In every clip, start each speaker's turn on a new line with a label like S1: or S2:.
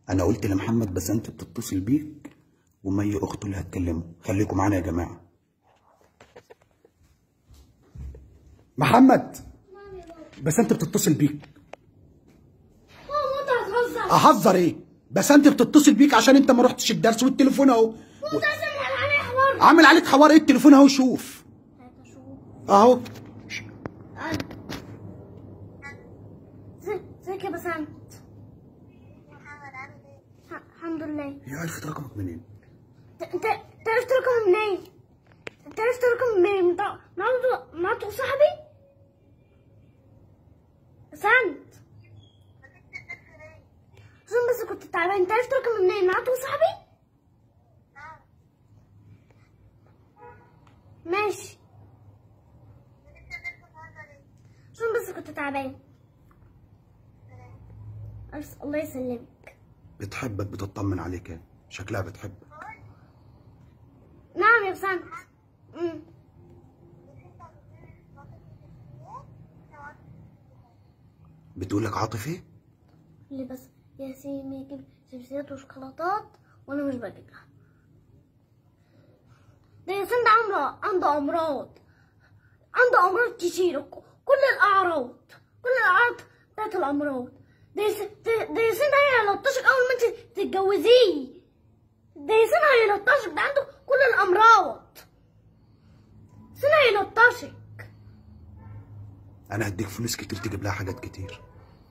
S1: انا قلت لمحمد بس انت بتتصل بيك ومي اخته اللي هتكلمه خليكم معانا يا جماعه محمد بس انت بتتصل بيك
S2: ماما انت هتهزر
S1: اهزر ايه بس انت بتتصل بيك عشان انت ما رحتش الدرس والتليفون اهو
S2: ماما تعزم على حوار
S1: عامل عليك حوار ايه التليفون اهو شوف اهو
S2: ازيك يا بسنت ح- الحمد لله
S1: هي عرفت رقمك منين
S2: انت انت انت عرفت رقم منين؟ انت عرفت رقم منين؟ من طا- مرات مرات صاحبي؟ بسنت عشان بس كنت تعبان انت عرفت رقم منين؟ مرات صاحبي؟ ماشي عشان بس كنت تعبان ألف- الله يسلمك
S1: بتحبك بتطمن عليك ايه شكلها بتحبك
S2: نعم يا بسنت أمم.
S1: بتقول لك عاطف ايه
S2: اللي بس ياسين يجيب شيبسيات وشوكولاتات وانا مش بجيب لها ده ياسين ده عنده عنده امراض عنده امراض كتير ك- كل الاعراض كل الاعراض بتاعت الامراض ده ياسين ده ده ياسين ده هيلطشك اول ما انت تتجوزيه ده ياسين هيلطشك ده عنده كل الامراض ياسين هيلطشك
S1: انا هديك فلوس كتير تجيب لها حاجات كتير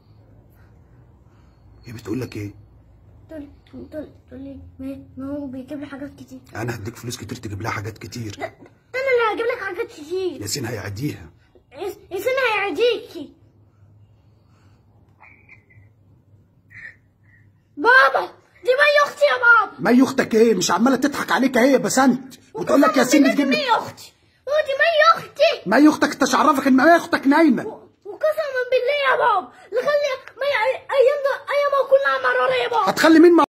S1: هي بتقول لك ايه
S2: تقول تقول تقول لي ما ما هو بيجيب لي حاجات كتير
S1: انا هديك فلوس كتير تجيب لها حاجات كتير
S2: ده, ده انا اللي هجيب لك حاجات كتير
S1: ياسين هيعديها
S2: يس- ياسين هيعديكي بابا دي مي اختي يا بابا
S1: مي اختك ايه مش عماله تضحك عليك اهي يا بسنت وتقول لك ياسين
S2: دي
S1: بتجيب لي
S2: مي اختي هو دي مي اختي
S1: مي اختك انت مش عرفك ان مي اختك نايمه
S2: وقسما بالله يا بابا لخلي مي ايام ايامها كلها مرارة يا بابا
S1: هتخلي مين